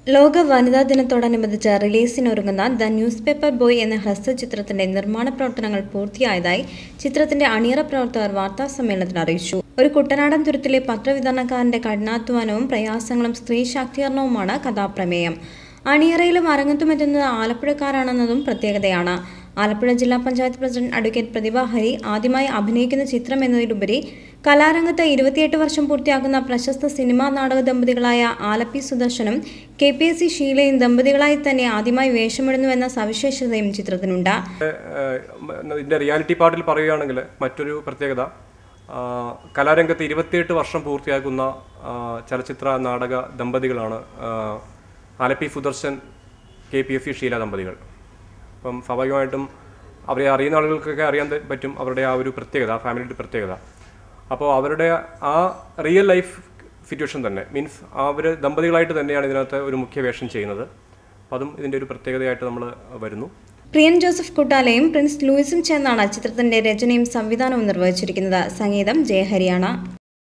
ലോക വനിതാ ദിനത്തോടനുബന്ധിച്ച് റിലീസിനൊരുങ്ങുന്ന ദ ന്യൂസ് പേപ്പർ ബോയ് എന്ന ഹ്രസ്വചിത്രത്തിന്റെ നിർമ്മാണ പ്രവർത്തനങ്ങൾ പൂർത്തിയായതായി ചിത്രത്തിന്റെ അണിയറ പ്രവർത്തകർ വാർത്താസമ്മേളനത്തിൽ അറിയിച്ചു ഒരു കുട്ടനാടൻ തുരുത്തിലെ പത്രവിതരണക്കാരന്റെ കഠിനാധ്വാനവും പ്രയാസങ്ങളും സ്ത്രീ ശാക്തീകരണവുമാണ് കഥാപ്രമേയം അണിയറയിലും അരങ്ങത്തുമെത്തുന്നത് ആലപ്പുഴക്കാരാണെന്നതും പ്രത്യേകതയാണ് ആലപ്പുഴ ജില്ലാ പഞ്ചായത്ത് പ്രസിഡന്റ് അഡ്വക്കേറ്റ് പ്രതിഭ ഹരി ആദ്യമായി അഭിനയിക്കുന്ന ചിത്രം എന്നതിലുപരി കലാരംഗത്ത് ഇരുപത്തിയെട്ട് വർഷം പൂർത്തിയാക്കുന്ന പ്രശസ്ത സിനിമാ നാടക ദമ്പതികളായ ആലപ്പി സുദർശനും കെ പി എസ് സി ഷീലയും ദമ്പതികളായി തന്നെ ആദ്യമായി വേഷമിടുന്നുവെന്ന സവിശേഷതയും ചിത്രത്തിനുണ്ട് ഏഹ് ഇതിൻ്റെ റിയാലിറ്റി പാർട്ടിൽ പറയുകയാണെങ്കിൽ മറ്റൊരു പ്രത്യേകത ആ, കലാരംഗത്ത് ഇരുപത്തിയെട്ട് വർഷം പൂർത്തിയാക്കുന്ന ആ, ചലച്ചിത്ര നാടക ദമ്പതികളാണ് ആ, Alleppey Sudarshan K P F C Sheela ദമ്പതികൾ അപ്പം സ്വാഭാവികമായിട്ടും അവരെ അറിയുന്ന ആളുകൾക്കൊക്കെ അറിയാൻ ത- പറ്റും അവരുടെ ആ ഒരു പ്രത്യേകത ആ ഫാമിലിയുടെ പ്രത്യേകത അപ്പോൾ അവരുടെ ആ റിയൽ ലൈഫ് സിറ്റുവേഷൻ തന്നെ മീൻസ് അവർ ദമ്പതികളായിട്ട് തന്നെയാണ് ഇതിനകത്ത് ഒരു മുഖ്യ വേഷം ചെയ്യുന്നത് അപ്പോൾ അതും ഇതിൻ്റെ ഒരു പ്രത്യേകതയായിട്ട് നമ്മൾ വരുന്നു പ്രിയൻ ജോസഫ് കുട്ടാലയും പ്രിൻസ് ലൂയിസും ചേർന്നാണ് ചിത്രത്തിന്റെ രചനയും സംവിധാനവും നിർവഹിച്ചിരിക്കുന്നത് സംഗീതം ജയഹരിയാണ്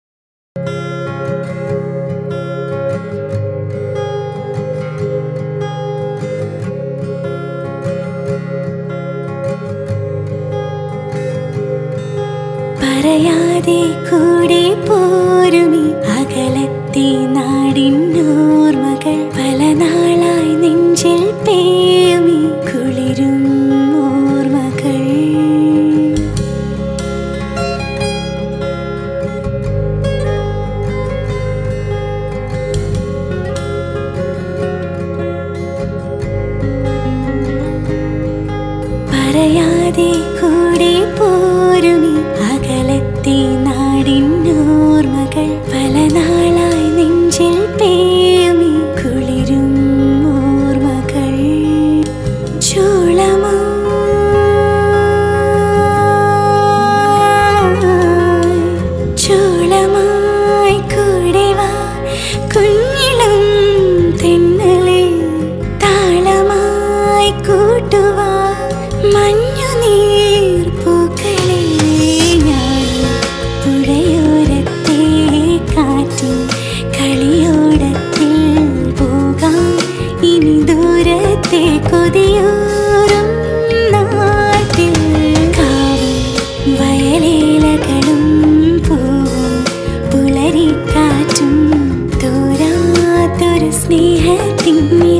പറയാതെ കൂടെ പോരുമി അകലത്തെ നാടിന്നോർമകൾ പല നാളായി നെഞ്ചിൽ പേയുമി കുളിരും ഓർമ്മകൾ പറയാതെ കൂടെ പോരുമി അകലത്തെ നാടിന്നോർമകൾ പല നാളായി നെഞ്ചിൽ പേയുമി കുളിരും ഓർമ്മകൾ ചൂളമോ ചൂളമായി കൂടെ വാ കുഞ്ഞിളം തെന്നലെ താളമായി കൂട്ടുവാ മഞ്ഞുനീർ പൂക്കളെ ഞാൻ പുഴയോരത്തെ കാറ്റിൻ കളിയോടത്തിൽ പോകാം ഇനി ദൂരത്തെ കൊതിയോറും നാട്ടിൽ കാവും വയലേലകളും പൂവും പുലരിക്കാറ്റും തോരാത്തൊരു സ്നേഹത്തിൻ